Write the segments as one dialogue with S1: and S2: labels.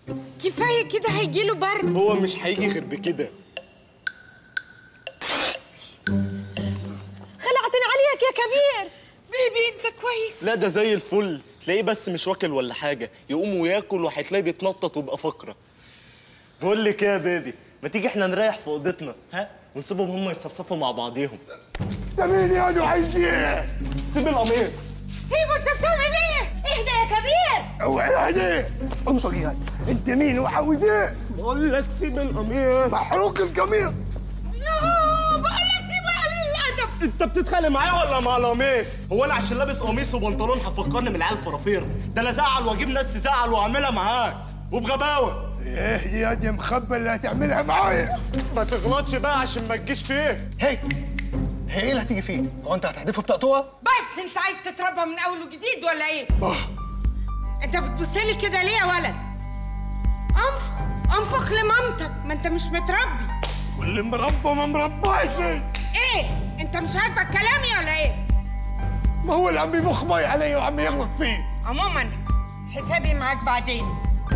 S1: كفايه كده هيجيله برد
S2: هو مش هيجي غير بكده
S3: خلعتني عليك يا كبير
S1: بيبي انت كويس
S2: لا ده زي الفل تلاقيه بس مش واكل ولا حاجه يقوم وياكل وهتلاقيه بيتنطط ويبقى فقره بقول لك ايه يا بيبي ما تيجي احنا نريح في اوضتنا ها ونسيبهم هم يصفصفوا مع بعضيهم
S4: ده مين يا دو عايزين
S2: سيب القميص
S1: سيبه انت بتعمل ايه
S3: اهدى يا كبير
S4: اوعى هدي انطق يا هاد. انت مين وعاوز ايه
S2: بقول لك سيب القميص
S4: محروق القميص
S1: يوه بقول لك سيبه قليل الادب
S2: انت بتتخانق معايا ولا مع القميص؟ هو انا عشان لابس قميص وبنطلون هفكرني من العيال فرافير ده انا ازعل واجيب ناس تزعل واعملها معاك وبغباوه
S4: ايه يا دي مخبى اللي هتعملها معايا
S2: ما تغلطش بقى عشان ما تجيش فيه
S5: هي هي ايه اللي هتيجي فيه؟ هو انت هتحدفه بطقطوقه؟
S1: بس انت عايز تتربى من اول وجديد ولا ايه انت بتبص لي كده ليه يا ولد انفخ انفخ لمامتك ما انت مش متربي
S4: واللي مربى ما مرباش
S1: ايه انت مش عاجبك كلامي ولا ايه
S4: ما هو اللي عم يبخ مي علي وعم يغلط فيه
S1: عموما حسابي معاك بعدين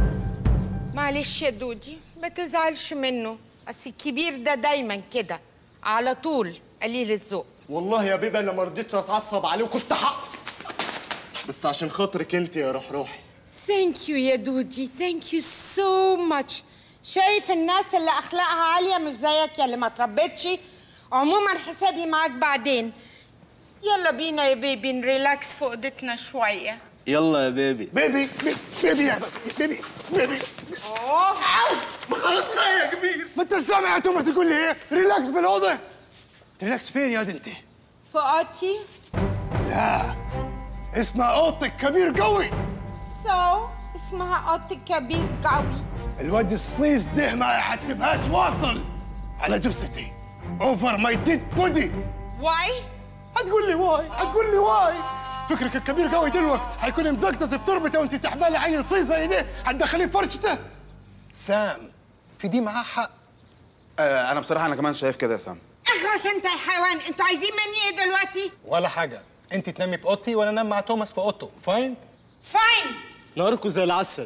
S1: معلش يا دودي ما تزعلش منه اصل الكبير ده دايما كده على طول قليل الذوق
S2: والله يا بيبي انا ما رضيتش اتعصب عليه وكنت حق بس عشان خاطرك انت يا روح روحي
S1: ثانك يو يا دودي ثانك يو سو ماتش شايف الناس اللي اخلاقها عاليه مش زيك يا اللي ما تربيتش عموما حسابي معاك بعدين يلا بينا يا بيبي نريلاكس في اوضتنا شويه
S2: يلا يا بيبي
S4: بيبي بيبي بيبي يا بيبي بيبي
S1: اوه
S4: ما خلاص بقى يا كبير ما انت سامع يا توماس تقول لي ايه ريلاكس بالاوضه ريلاكس فين يا دي انت
S1: في اوضتي
S4: لا اسمها اوضتك كبير قوي
S1: سو اسمها اوضتي كبير قوي
S4: الواد الصيص ده ما يحتبهاش واصل على جثتي اوفر ماي ديد بودي
S1: واي
S4: هتقول لي واي هتقول لي واي فكرك الكبير قوي دلوقتي هيكون مزقطط بتربته وانت سحبان لي عيل صيص زي ده هتدخليه في فرشته
S5: سام في دي معاه حق
S6: آه انا بصراحه انا كمان شايف كده يا سام
S1: اخرس انت يا حيوان انتوا عايزين مني ايه دلوقتي
S5: ولا حاجه انت تنامي في اوضتي وانا انام مع توماس في اوضته فاين
S1: فاين
S2: نهاركوا زي العسل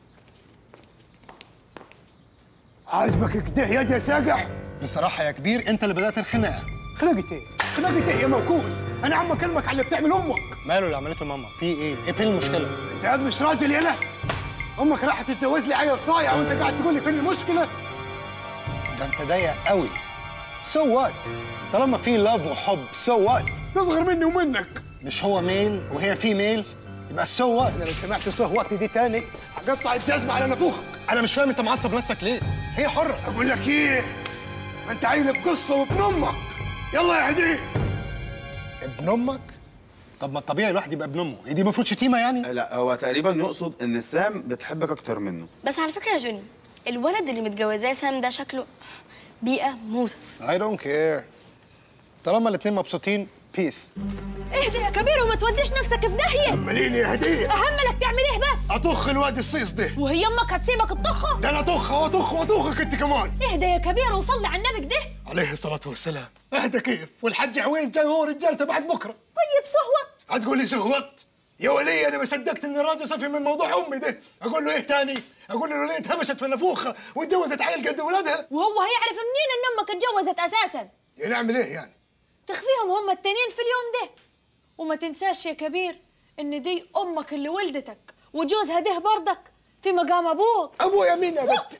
S4: عاجبك كده يا دي يا ساقع
S5: بصراحه يا كبير انت اللي بدات الخناقه
S4: خلقت ايه خلقت ايه يا موكوس انا عم اكلمك على اللي بتعمل امك
S5: ماله اللي عملته ماما في ايه ايه فين المشكله
S4: انت قاعد مش راجل يلا امك راحت تتجوز لي عيل صايع وانت قاعد تقول لي فين المشكله
S5: ده انت ضيق قوي سو وات طالما في لاف وحب سو وات
S4: نصغر مني ومنك
S5: مش هو ميل وهي في ميل يبقى سو وات
S4: انا لو سمعت سو وات دي تاني هقطع الجزمه على نافوخك
S5: انا مش فاهم انت معصب نفسك ليه هي حره
S4: اقول لك ايه ما انت عيل بقصه وابن امك يلا يا هديه
S5: ابن امك طب ما الطبيعي الواحد يبقى ابن امه هي دي المفروض شتيمه يعني
S6: لا هو تقريبا يقصد ان سام بتحبك اكتر منه
S7: بس على فكره يا جوني الولد اللي متجوزاه سام ده شكله بيئه موت
S5: اي دونت كير طالما الاتنين مبسوطين بيس
S3: اهدى يا كبير وما توديش نفسك في داهيه
S4: مليني يا هديه
S3: اهم لك تعمل ايه بس
S4: اطخ الواد الصيص ده
S3: وهي امك هتسيبك تطخه
S4: ده انا اطخ واطخ واطخك انت كمان
S3: اهدى يا كبير وصلي على النبي كده
S4: عليه الصلاه والسلام اهدى كيف والحاج عويس جاي هو رجالته بعد بكره
S3: طيب صهوت
S4: هتقول لي سهوت يا ولي انا ما صدقت ان الراجل صفي من موضوع امي ده اقول له ايه تاني اقول له الوليه اتهمشت في نافوخها واتجوزت عيل قد ولادها
S3: وهو هيعرف منين ان امك اتجوزت اساسا
S4: يا نعمل ايه يعني
S3: تخفيهم هم التانيين في اليوم ده وما تنساش يا كبير ان دي امك اللي ولدتك وجوزها ده برضك في مقام ابوك
S4: ابويا مين يا بنت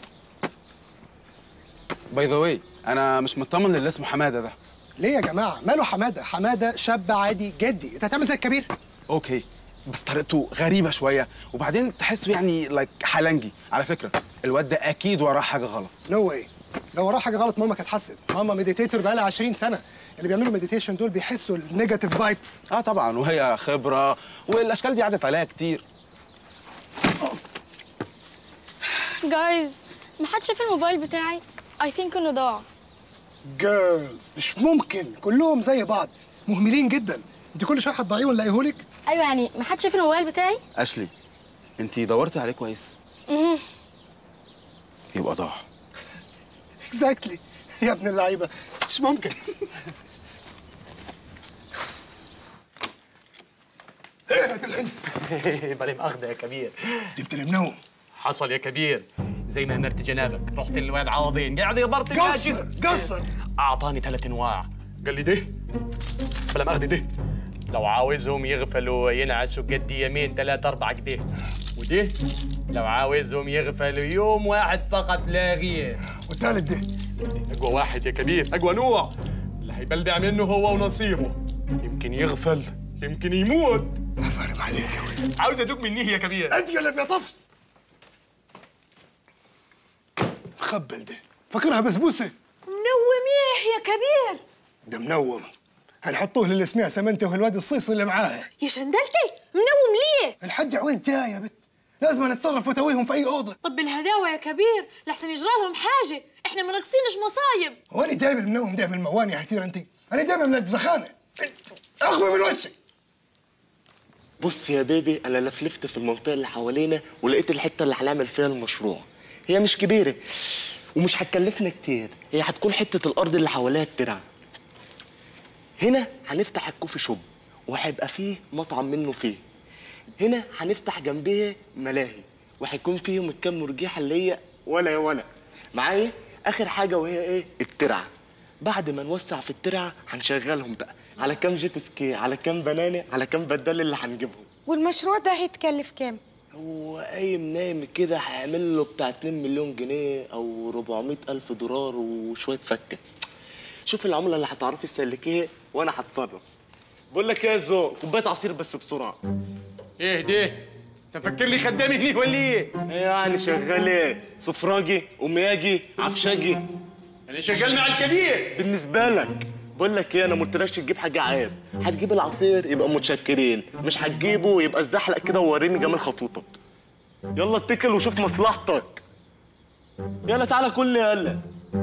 S6: باي ذا واي انا مش مطمن للي اسمه حماده ده
S5: ليه يا جماعه ماله حماده حماده شاب عادي جدي انت هتعمل زي الكبير
S6: اوكي بس طريقته غريبه شويه وبعدين تحسه يعني لايك حلنجي على فكره الواد ده اكيد وراه حاجه غلط
S5: نو واي لو وراه حاجه غلط ماما كانت حست ماما مديتيتور بقالها 20 سنه اللي بيعملوا مديتيشن دول بيحسوا النيجاتيف فايبس
S6: اه طبعا وهي خبره والاشكال دي عدت عليها كتير
S7: جايز ما حد شاف الموبايل بتاعي اي ثينك انه ضاع
S5: جيرلز مش ممكن كلهم زي بعض مهملين جدا انت كل شويه هتضيعيه ونلاقيهولك
S7: ايوه يعني ما حد شاف الموبايل بتاعي
S6: اشلي انت دورتي عليه كويس
S7: مهم.
S6: يبقى ضاع
S5: اكزاكتلي يا ابن اللعيبه مش ممكن
S4: ايه هات العلم
S2: بالي مأخدة يا كبير
S4: جبت لي منوم
S8: حصل يا كبير زي ما امرت جنابك رحت للواد عوضين قاعد يبرطل
S4: قصر قصر
S8: اعطاني ثلاث انواع قال لي ده بلا ماخذ ده لو عاوزهم يغفلوا ينعسوا قد يمين ثلاثة أربعة كده ودي لو عاوزهم يغفلوا يوم واحد فقط لا غير
S4: والثالث ده
S8: أقوى واحد يا كبير أقوى نوع اللي هيبلبع منه هو ونصيبه يمكن يغفل يمكن يموت
S4: فارم عليك يا ولد
S8: عاوز أدوق مني يا كبير
S4: اتقلب يا طفس خبل ده فاكرها بسبوسه
S3: منوم ايه يا كبير
S4: ده منوم هنحطوه للي اسمها سمنته والواد الصيص اللي معاه
S3: يا شندلتي منوم ليه
S4: الحج عويس جاي يا بت لازم نتصرف وتويهم في اي اوضه
S3: طب بالهداوة يا كبير لحسن يجرى لهم حاجة احنا ما ناقصينش مصايب
S4: هو انا جايب المنوم ده من المواني يا حتير انت انا جايبه من الزخانه اخوي من وشك
S2: بص يا بيبي انا لفلفت في المنطقه اللي حوالينا ولقيت الحته اللي هنعمل فيها المشروع هي مش كبيره ومش هتكلفنا كتير هي هتكون حته الارض اللي حواليها الترع هنا هنفتح الكوفي شوب وهيبقى فيه مطعم منه فيه هنا هنفتح جنبيه ملاهي وهيكون فيهم الكام مرجيحه اللي هي ولا يا ولا معايا اخر حاجه وهي ايه الترعه بعد ما نوسع في الترعه هنشغلهم بقى على كام جيت سكي على كام بنانه على كام بدال اللي هنجيبهم
S1: والمشروع ده هيتكلف كام
S2: هو قايم نايم كده هيعمل له بتاع 2 مليون جنيه او 400 الف دولار وشويه فكه شوف العمله اللي هتعرفي تسلكيها وانا هتصرف بقول لك ايه يا زو كوبايه عصير بس بسرعه
S8: إيه ده تفكر لي خدامي هني ولا إيه
S2: ايه يعني شغال ايه سفراجي امياجي عفشاجي
S8: أنا شغال مع الكبير
S2: بالنسبه لك بقول لك ايه انا ما قلتلكش تجيب حاجه عيب هتجيب العصير يبقى متشكرين مش هتجيبه يبقى الزحلق كده ووريني جمال خطوطك يلا اتكل وشوف مصلحتك يلا تعالى كل يلا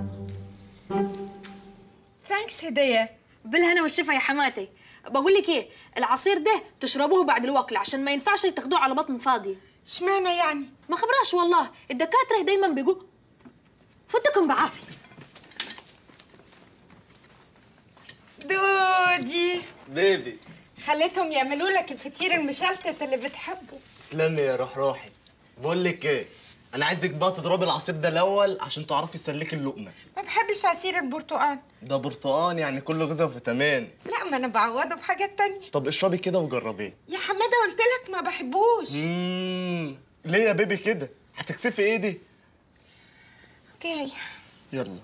S1: ثانكس هديه
S3: بالهنا والشفا يا حماتي بقول لك ايه العصير ده تشربوه بعد الوكل عشان ما ينفعش تاخدوه على بطن فاضيه
S1: اشمعنى يعني
S3: ما خبراش والله الدكاتره دايما بيقول فوتكم بعافيه
S1: دودي
S2: بيبي
S1: خليتهم يعملوا لك الفطير المشلتت اللي بتحبه
S2: تسلمي يا روح روحي بقول لك ايه انا عايزك بقى تضربي العصير ده الاول عشان تعرفي تسلكي اللقمه
S1: ما بحبش عصير البرتقال
S2: ده برتقان يعني كله غذاء وفيتامين
S1: لا ما انا بعوضه بحاجات تانية
S2: طب اشربي كده وجربيه
S1: يا حماده قلت لك ما بحبوش
S2: امم ليه يا بيبي كده هتكسفي ايدي
S1: اوكي
S2: يلا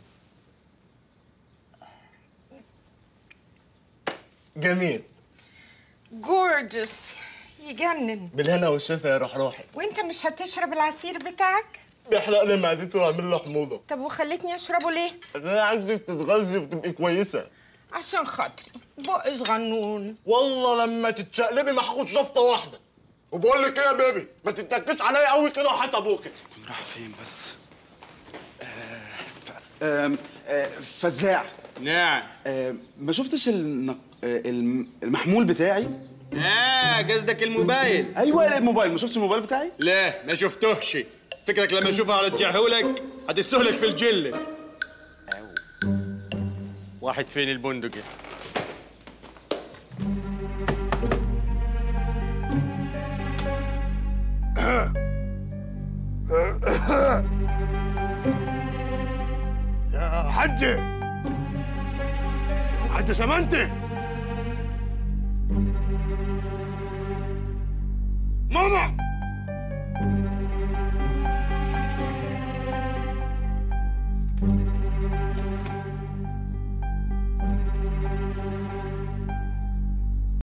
S2: جميل
S1: جورجس يجنن
S2: بالهنا والشفا يا روح روحي
S1: وانت مش هتشرب العصير بتاعك
S2: بيحرق لي معدتي ويعمل لي حموضه
S1: طب وخلتني اشربه ليه
S2: انا عايزك تتغذي وتبقي كويسه
S1: عشان خاطري بق صغنون
S2: والله لما تتشقلبي ما هاخد شفطه واحده وبقول لك ايه يا بيبي ما تتكش عليا قوي كده وحيط ابوكي
S6: راح فين بس آه، آم، آه، فزاع
S8: نعم
S6: آه، ما شفتش النق... آه، الم- المحمول بتاعي
S8: آه قصدك الموبايل
S6: ايوه الموبايل ما شفتش الموبايل بتاعي
S8: لا ما شفتهش فكرك لما اشوفها هرجعهولك هتسهلك في الجلة واحد فين البندقي
S4: يا حجة حجة سمنتي ماما